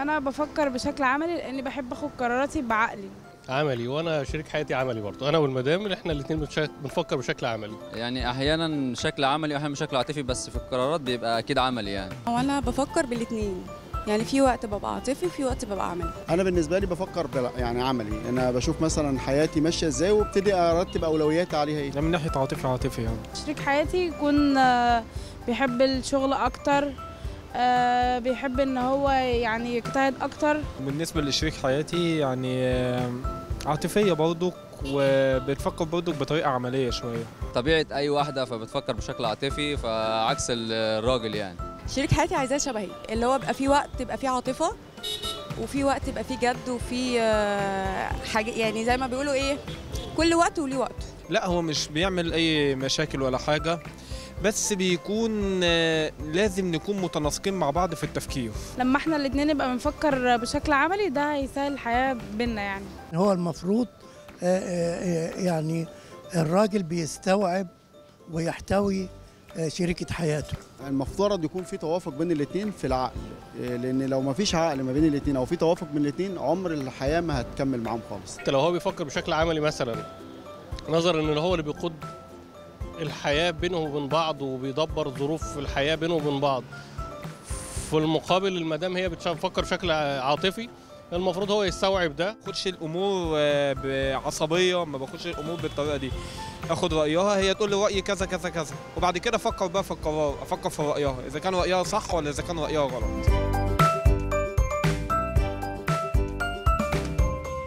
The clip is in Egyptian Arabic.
انا بفكر بشكل عملي لاني بحب اخد قراراتي بعقلي عملي وانا شريك حياتي عملي برضه انا والمدام احنا الاثنين بنفكر بشكل عملي يعني احيانا شكل عملي واحيانا بشكل عاطفي بس في القرارات بيبقى اكيد عملي يعني هو انا بفكر بالاثنين يعني في وقت ببقى عاطفي وفي وقت ببقى عملي انا بالنسبه لي بفكر بلا- يعني عملي انا بشوف مثلا حياتي ماشيه ازاي وابتدي ارتب اولوياتي عليها ايه ده من ناحيه عاطفي عاطفي يعني شريك حياتي يكون آه، بيحب الشغل اكتر آه، بيحب ان هو يعني يجتهد اكتر بالنسبه لشريك حياتي يعني آه، عاطفيه برضك وبتفكر برضك بطريقه عمليه شويه طبيعه اي واحده فبتفكر بشكل عاطفي فعكس الراجل يعني شريك حياتي عايزاه شبهي اللي هو بقى في وقت يبقى فيه عاطفه وفي وقت يبقى فيه جد وفي آه، حاجه يعني زي ما بيقولوا ايه كل وقت وليه وقته لا هو مش بيعمل اي مشاكل ولا حاجه بس بيكون آه، لازم نكون متناسقين مع بعض في التفكير لما احنا الاتنين نبقى بنفكر بشكل عملي ده هيسهل الحياة بينا يعني هو المفروض آه، آه، آه، يعني الراجل بيستوعب ويحتوي آه، شريكة حياته المفترض يكون في توافق بين الاثنين في العقل إيه، لان لو ما فيش عقل ما بين الاثنين او في توافق بين الاثنين عمر الحياه ما هتكمل معاهم خالص حتى لو هو بيفكر بشكل عملي مثلا نظرا ان هو اللي بيقود الحياه بينه وبين بعض وبيدبر ظروف الحياه بينه وبين بعض في المقابل المدام هي بتفكر بشكل عاطفي المفروض هو يستوعب ده ما باخدش الامور آه، بعصبيه ما باخدش الامور بالطريقه دي اخد رايها هي تقول لي رايي كذا كذا كذا وبعد كده افكر بقى في القرار افكر في رايها اذا كان رايها صح ولا اذا كان رايها غلط